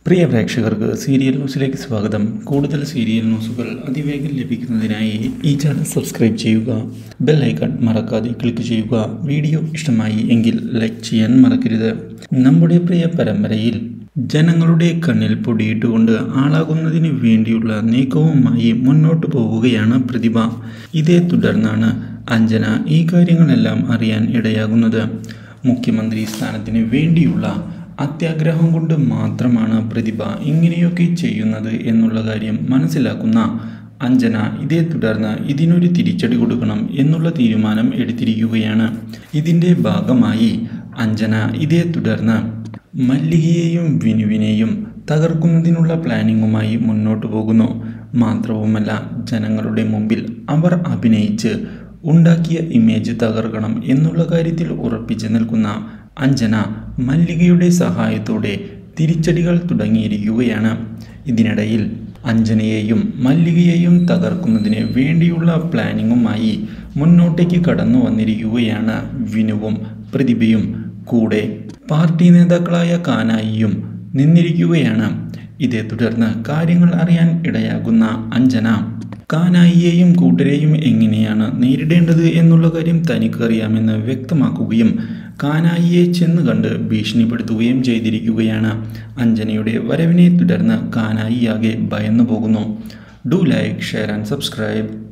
പ്രിയ പ്രേക്ഷകർക്ക് സീരിയൽ ന്യൂസിലേക്ക് സ്വാഗതം കൂടുതൽ സീരിയൽ ന്യൂസുകൾ അതിവേഗം ലഭിക്കുന്നതിനായി ഈ ചാനൽ സബ്സ്ക്രൈബ് ചെയ്യുക ബെൽ ഐക്കൺ മറക്കാതെ ക്ലിക്ക് ചെയ്യുക വീഡിയോ ഇഷ്ടമായി എങ്കിൽ ലൈക്ക് ചെയ്യാൻ മറക്കരുത് നമ്മുടെ പ്രിയ പരമ്പരയിൽ ജനങ്ങളുടെ കണ്ണിൽ പൊടിയിട്ടുകൊണ്ട് ആളാകുന്നതിന് വേണ്ടിയുള്ള നീക്കവുമായി മുന്നോട്ട് പോവുകയാണ് പ്രതിഭ ഇതേ തുടർന്നാണ് അഞ്ജന ഈ കാര്യങ്ങളെല്ലാം അറിയാൻ ഇടയാകുന്നത് മുഖ്യമന്ത്രി സ്ഥാനത്തിന് വേണ്ടിയുള്ള അത്യാഗ്രഹം കൊണ്ട് മാത്രമാണ് പ്രതിഭ ഇങ്ങനെയൊക്കെ ചെയ്യുന്നത് എന്നുള്ള കാര്യം മനസ്സിലാക്കുന്ന അഞ്ജന ഇതേ തുടർന്ന് ഇതിനൊരു തിരിച്ചടി കൊടുക്കണം എന്നുള്ള തീരുമാനം എടുത്തിരിക്കുകയാണ് ഇതിൻ്റെ ഭാഗമായി അഞ്ജന ഇതേ തുടർന്ന് മല്ലികയെയും വിനുവിനെയും തകർക്കുന്നതിനുള്ള പ്ലാനിങ്ങുമായി മുന്നോട്ട് പോകുന്നു മാത്രവുമല്ല ജനങ്ങളുടെ മുമ്പിൽ അവർ അഭിനയിച്ച് ഉണ്ടാക്കിയ ഇമേജ് തകർക്കണം എന്നുള്ള കാര്യത്തിൽ ഉറപ്പിച്ചു നിൽക്കുന്ന അഞ്ജന മല്ലികയുടെ സഹായത്തോടെ തിരിച്ചടികൾ തുടങ്ങിയിരിക്കുകയാണ് ഇതിനിടയിൽ അഞ്ജനയെയും മല്ലികയെയും തകർക്കുന്നതിന് വേണ്ടിയുള്ള പ്ലാനിങ്ങുമായി മുന്നോട്ടേക്ക് കടന്നു വന്നിരിക്കുകയാണ് വിനുവും പ്രതിഭയും കൂടെ പാർട്ടി നേതാക്കളായ കാനായിയും നിന്നിരിക്കുകയാണ് ഇതേ തുടർന്ന് കാര്യങ്ങൾ അറിയാൻ ഇടയാകുന്ന അഞ്ജന കാനായിയെയും കൂട്ടരെയും എങ്ങനെയാണ് നേരിടേണ്ടത് എന്നുള്ള കാര്യം തനിക്കറിയാമെന്ന് വ്യക്തമാക്കുകയും കാനായിയെ ചെന്ന് കണ്ട് ഭീഷണിപ്പെടുത്തുകയും ചെയ്തിരിക്കുകയാണ് അഞ്ജനയുടെ വരവിനെ തുടർന്ന് കാനായിയാകെ ഭയന്നു പോകുന്നു do like share and subscribe